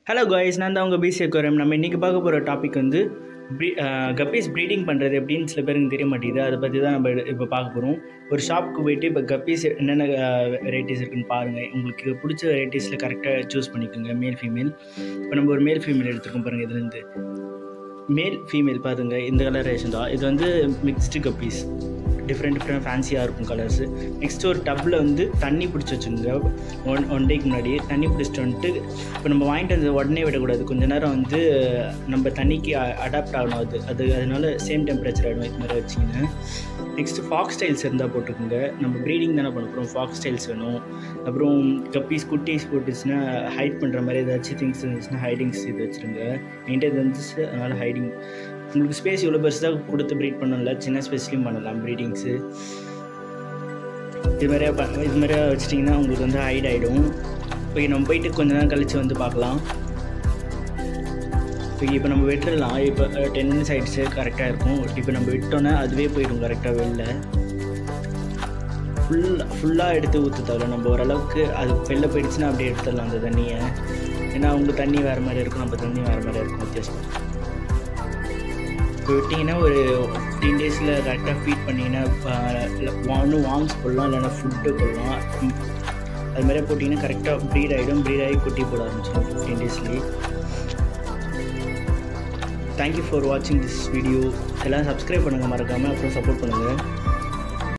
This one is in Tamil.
ஹலோ காய்ஸ் நான் தான் உங்கள் பிசி அக்வாரியம் நம்ம இன்றைக்கி பார்க்க போகிற டாபிக் வந்து ப்ரீ கப்பீஸ் ப்ரீடிங் பண்ணுறது எப்படின்னு சில பேருக்கு தெரிய மாட்டேங்குது அதை பற்றி தான் நம்ம இப்போ பார்க்க போகிறோம் ஒரு ஷாப்புக்கு போயிட்டு இப்போ கப்பீஸ் என்னென்ன வெரைட்டிஸ் இருக்குன்னு பாருங்கள் உங்களுக்கு பிடிச்ச வெரைட்டிஸில் கரெக்டாக சூஸ் பண்ணிக்கோங்க மேல் ஃபீமேல் இப்போ நம்ம ஒரு மேல் ஃபீமேல் எடுத்துருக்கோம் பாருங்கள் இதுலேருந்து மேல் ஃபீமேல் பாருங்க இந்த கலரேஷன் தான் இது வந்து மிக்ஸ்டு கப்பீஸ் டிஃப்ரெண்ட் டிஃப்ரெண்ட் ஃபேன்சியாக இருக்கும் கலர்ஸு நெக்ஸ்ட் ஒரு டப்பில் வந்து தண்ணி பிடிச்சி வச்சுருங்க ஒன் ஒன் டேக்கு முன்னாடி தண்ணி பிடிச்சிட்டு வந்துட்டு இப்போ நம்ம வாங்கிட்டு வந்து உடனே விடக்கூடாது கொஞ்ச நேரம் வந்து நம்ம தண்ணிக்கு அடாப்ட் ஆகணும் அது அது அதனால சேம் டெம்பரேச்சர் ஆகிடும் இது மாதிரி வச்சிங்கன்னா நெக்ஸ்ட்டு ஃபாக்ஸ் ஸ்டைல்ஸ் இருந்தால் போட்டுக்கோங்க நம்ம ப்ரீடிங் தானே பண்ண போகிறோம் ஃபாக்ஸ் ஸ்டைல்ஸ் வேணும் அப்புறம் கப்பீஸ் குட்டீஸ் போட்டுச்சுன்னா ஹைட் பண்ணுற மாதிரி ஏதாச்சும் திங்ஸ் இருந்துச்சுன்னா ஹைடிங்ஸ் இது வச்சுருங்க என்கிட்ட இது வந்துச்சு அதனால் ஹைடிங் உங்களுக்கு ஸ்பேஸ் இவ்வளோ பெருசாக கொடுத்து ப்ரீட் பண்ணல சின்ன ஸ்பேஸ்லையும் பண்ணலாம் ப்ரீடிங்ஸு இது மாதிரியா ப இது மாதிரியா வச்சிட்டிங்கன்னா உங்களுக்கு வந்து ஹைட் ஆகிடும் ஓகே நம்ம போயிட்டு கொஞ்ச நேரம் கழித்து வந்து பார்க்கலாம் ஓகே இப்போ நம்ம விட்டுடலாம் இப்போ டென் மினிட்ஸ் ஆகிடுச்சு கரெக்டாக இருக்கும் இப்போ நம்ம விட்டோன்னே அதுவே போயிடும் கரெக்டாக வெளில ஃபுல்லாக ஃபுல்லாக எடுத்து ஊற்ற தேவை நம்ம ஓரளவுக்கு அது வெளில போயிடுச்சுன்னா அப்படியே எடுத்துடலாம் அந்த தண்ணியை ஏன்னா அவங்க தண்ணி வேறு மாதிரி இருக்கும் நம்ம தண்ணி வேறு மாதிரி இருக்கும் வித்தியாசம் இப்போ விட்டிங்கன்னா ஒரு ஃபிஃப்டீன் டேஸில் கரெக்டாக ஃபீட் பண்ணிங்கன்னா ஒன்று வாங்ஸ் போடலாம் இல்லைன்னா ஃபுட்டு போடலாம் அது மாதிரியே போட்டிங்கன்னா கரெக்டாக ப்ரீட் ஆகிடும் ப்ரீட் ஆகி குட்டி போட ஆரம்பிச்சிடும் ஃபிஃப்டீன் டேஸ்லேயே தேங்க்யூ ஃபார் வாட்சிங் திஸ் வீடியோ எல்லாம் சப்ஸ்கிரைப் பண்ணுங்கள் மறக்காமல் அப்புறம் சப்போர்ட் பண்ணுங்கள்